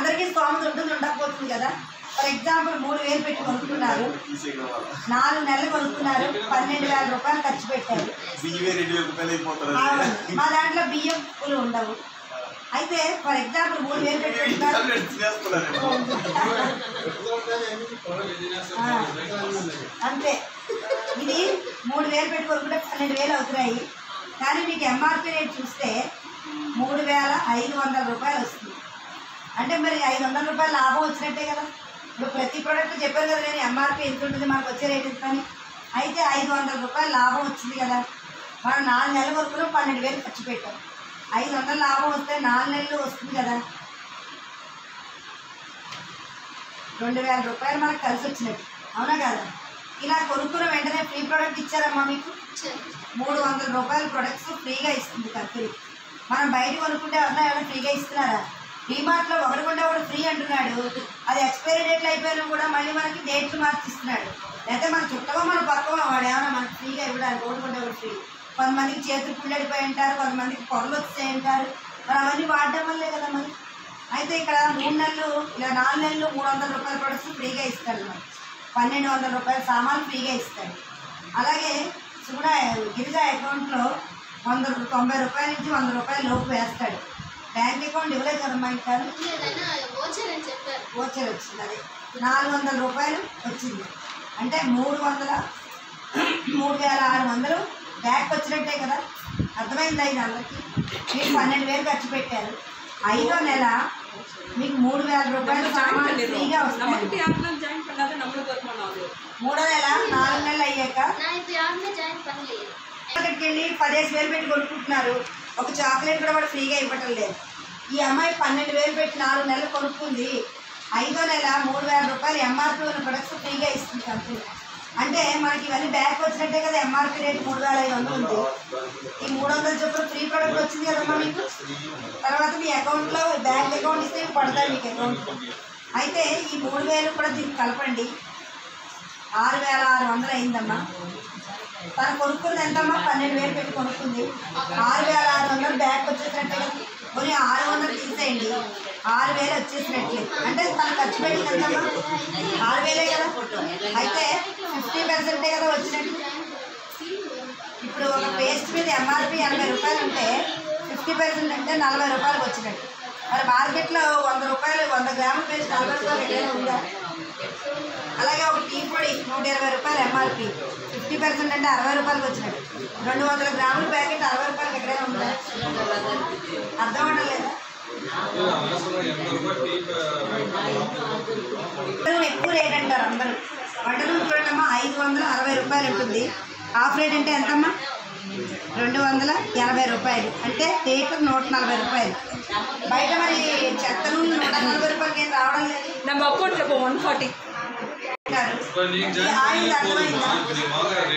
అందరికీ స్తోమత ఉంటుంది ఉండకపోతుంది కదా ఫర్ ఎగ్జాంపుల్ మూడు వేలు పెట్టి కొనుక్కున్నారు తీసేయడం వల్ల నాలుగు నెలలు కొనుక్కున్నారు పన్నెండు వేల రూపాయలు ఖర్చు పెట్టారు బియ్యమే రెండు వేల రూపాయలు అయిపోతారు అవును. మా దాంట్లో బియ్యం పులు ఉండవు అయితే ఫర్ ఎగ్జాంపుల్ మూడు వేలు పెట్టి కొనుక్కున్నారు తినేస్తున్నారేమో ఆ, అంతే ఇది మూడు వేలు పెట్టి కొనుక్కుంటే పన్నెండు వేలు అవుతున్నాయి కానీ మీకు ఎంఆర్పి రేట్ చూస్తే మూడు వేల ఐదు వందల రూపాయలు వస్తుంది అంటే మరి ఐదు వందల రూపాయలు లాభం వచ్చినట్టే కదా ఇప్పుడు ప్రతి ప్రోడక్ట్ చెప్పాను కదా నేను ఎంఆర్పి ఎంత ఉంటుంది మనకు వచ్చే రేట్ ఎంత అని అయితే ఐదు వందల రూపాయలు లాభం వచ్చింది కదా మనం నాలుగు నెలల వరకు పన్నెండు వేలు ఖర్చు పెట్టాం ఐదు వందల లాభం వస్తే నాలుగు నెలలు వస్తుంది కదా రెండు వేల రూపాయలు మనకు కలిసి వచ్చినట్టు అవునా కదా ఇలా కొనుక్కున్న వెంటనే ఫ్రీ ప్రోడక్ట్ ఇచ్చారమ్మా మీకు మూడు వందల రూపాయల ప్రొడక్ట్స్ ఫ్రీగా ఇస్తుంది కంపెనీ మనం బయట కొనుక్కుంటే ఎవరన్నా ఎవరైనా ఫ్రీగా ఇస్తున్నారా డీమార్ట్లో ఒకటి కొంటే ఒకటి ఫ్రీ అంటున్నాడు అది ఎక్స్పైరీ డేట్లు అయిపోయినా కూడా మళ్ళీ మనకి డేట్లు మార్చిస్తున్నాడు లేకపోతే మన చుట్టమో మన పక్కమో వాడు ఏమైనా మనకి ఫ్రీగా ఇవ్వడానికి ఒకటి కొంటే ఒకటి ఫ్రీ కొంతమందికి చేతులు పుల్లడిపోయి ఉంటారు కొంతమందికి పొరలు వచ్చాయి అంటారు మరి అవన్నీ వాడడం వల్లే కదా మరి అయితే ఇక్కడ మూడు నెలలు ఇలా నాలుగు నెలలు మూడు వందల రూపాయల ప్రొడక్ట్స్ ఫ్రీగా ఇస్తాడు మనకి పన్నెండు వందల రూపాయల సామాన్లు ఫ్రీగా ఇస్తాడు అలాగే సుగుణ గిరిజ అకౌంట్లో వంద రూ- తొంభై రూపాయల నుంచి వంద రూపాయల లోపు వేస్తాడు బ్యాంక్ అకౌంట్ ఇవ్వలేదు కదమ్మా ఇంకా లేదైనా ఓచర్ అని చెప్పారు ఓచర్ వచ్చింది అదే నాలుగు వందల రూపాయలు వచ్చింది అంటే మూడు వందల మూడు వేల ఆరు వందలు బ్యాక్ వచ్చినట్టే కదా అర్థమైందా ఇది అందరికీ మీరు పన్నెండు వేలు ఖర్చు పెట్టారు ఐదో నెల మీకు మూడు వేల రూపాయలు సామాన్లు ఫ్రీగా நமக்கு వస్తాయి யாருன்னா ஜாயின் பண்ணாத நம்மளுக்கு வருமானம் அது మూడో నెల నాలుగు నెలలు అయ్యాక நான் இப்போ யாருமே ஜாயின் பண்ணலையே అక్కడికి వెళ్ళి పదిహేను వేలు పెట్టి కొనుక్కుంటున్నారు ఒక చాక్లెట్ కూడా వాడు ఫ్రీగా ఇవ్వటం లేదు ఈ అమ్మాయి పన్నెండు వేలు పెట్టి నాలుగు నెలలు కొనుక్కుంది ఐదో నెల మూడు వేల రూపాయలు ఎంఆర్పి ఉన్న ప్రొడక్ట్స్ ఫ్రీగా ఇస్తుంది కంపెనీ అంటే మనకి ఇవన్నీ బ్యాక్ వచ్చినట్టే కదా ఎంఆర్పి రేట్ మూడు వేల ఐదు వందలు ఉంది ఈ మూడు వందల చొప్పున ఫ్రీ ప్రొడక్ట్ వచ్చింది కదమ్మా మీకు తర్వాత మీ అకౌంట్లో బ్యాంక్ అకౌంట్ ఇస్తే ఇవి పడతాయి మీకు అకౌంట్లో అయితే ఈ మూడు వేలు కూడా దీనికి కలపండి ఆరు వేల ఆరు వందలు అయిందమ్మా తను కొనుక్కుంది ఎంతమ్మా పన్నెండు వేలు పెట్టి కొనుక్కుంది ఆరు వేల ఆరు వందలు బ్యాగ్ వచ్చేసినట్టే కదా పోనీ ఆరు వందలు తీసేయండి ఆరు వేలు వచ్చేసినట్లే అంటే తను ఖర్చు పెట్టింది ఎంతమ్మా ఆరు వేలే కదా అయితే ఫిఫ్టీ పర్సెంటే కదా వచ్చినట్టు ఇప్పుడు ఒక పేస్ట్ మీద ఎంఆర్పి ఎనభై రూపాయలు ఉంటే ఫిఫ్టీ పర్సెంట్ అంటే నలభై రూపాయలకు వచ్చినట్టు మరి మార్కెట్లో వంద రూపాయలు వంద గ్రాముల పేస్ట్ నలభై రూపాయలు ఎక్కడైనా ఉందా అలాగే ఒక టీ పొడి నూట ఇరవై రూపాయలు ఎంఆర్పి ఫిఫ్టీ పర్సెంట్ అంటే అరవై రూపాయలకి వచ్చినట్టు రెండు వందల గ్రాముల ప్యాకెట్ అరవై రూపాయలకి ఎక్కడైనా ఉందా అర్థం అవడం లేదా వంటలు ఎక్కువ రేట్ అంటారు అందరూ వంటలు చూడమ్మా ఐదు వందల అరవై రూపాయలు ఉంటుంది హాఫ్ రేట్ అంటే ఎంతమ్మా రెండు వందల ఎనభై రూపాయలు అంటే రేటు నూట నలభై రూపాయలు బయట మరి చెత్త నూనె నూట నలభై రూపాయలకి ఏం రావడం లేదు நம்ம அக்கௌண்ட்ல இப்போ ஒன் ஃபார்ட்டி అంటారు. ఈ ఆయిల్ అర్థమైందా